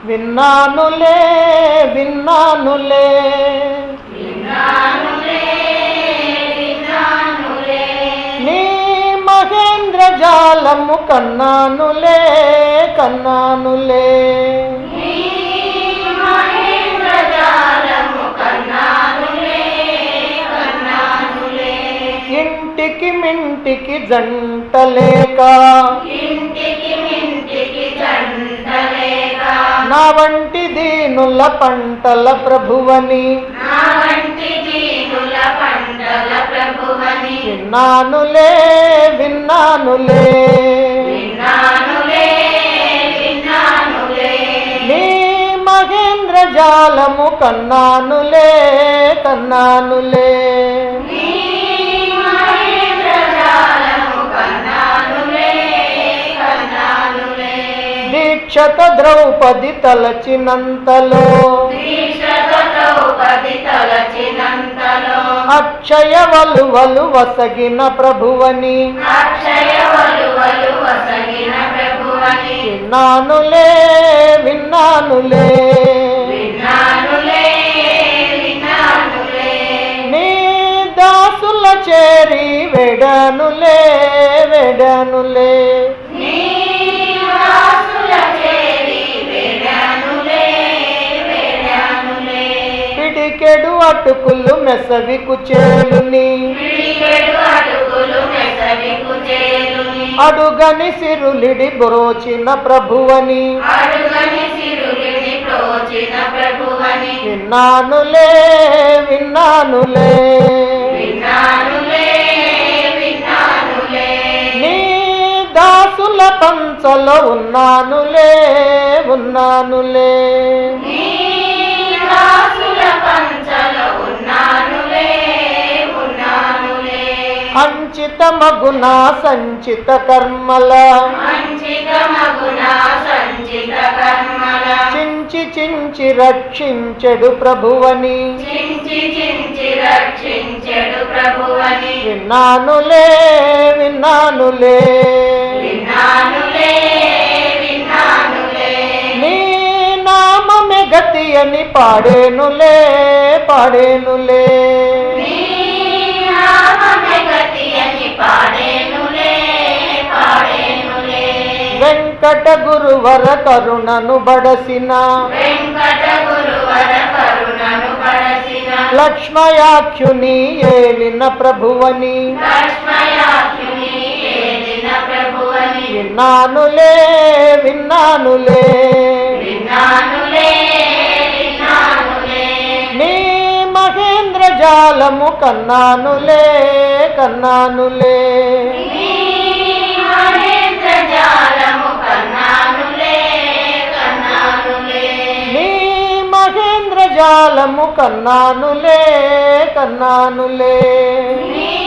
విన్నానులే విన్నానులే నీ మహేంద్ర జాలము కన్నానులే కన్నానులే ఇంటికి మింటికి జంటలేక నా వంటి దీనుల పంటల ప్రభువని విన్నానులే విన్నానులే నీ మహేంద్ర జాలము కన్నానులే కన్నానులే దీక్షత ద్రౌపది తలచినంతలో అక్షయ వలువలు వసగిన ప్రభువని విన్నానులే విన్నానులే నీ దాసుల చేరి వెడనులే వెడనులే పిడికెడు అటుకులు మెసవి కుచేలుని అడుగని సిరులిడి బ్రోచిన ప్రభువని విన్నానులే విన్నానులే నీ దాసుల పంచలో ఉన్నానులే ఉన్నానులే అంచిత మగున సంచిత కర్మల చించి చించి రక్షించెడు ప్రభువని రక్షించెడు ప్రభువని విన్నానులే విన్నానులే విన్నానులే విన్నానులే నీ నామమే గతి అని పాడేనులే పాడేనులే నీ నామమే గతి అని పాడేనులే పాడేనులే వెంకట గురువర కరుణను బడసిన వెంకట గురువర కరుణను పడసిన లక్ష్మయాఖ్యుని ఏలిన ప్రభువని లక్ష్మయాఖ్యుని ఏలిన ప్రభువని విన్నానులే విన్నానులే విన్నానులే విన్నానులే నీ మహేంద్ర జాలము కన్నానులే కన్నానులే నీ మహేంద్ర జాలము కన్నానులే కన్నానులే నీ మహేంద్ర జాలము కన్నానులే కన్నానులే నీ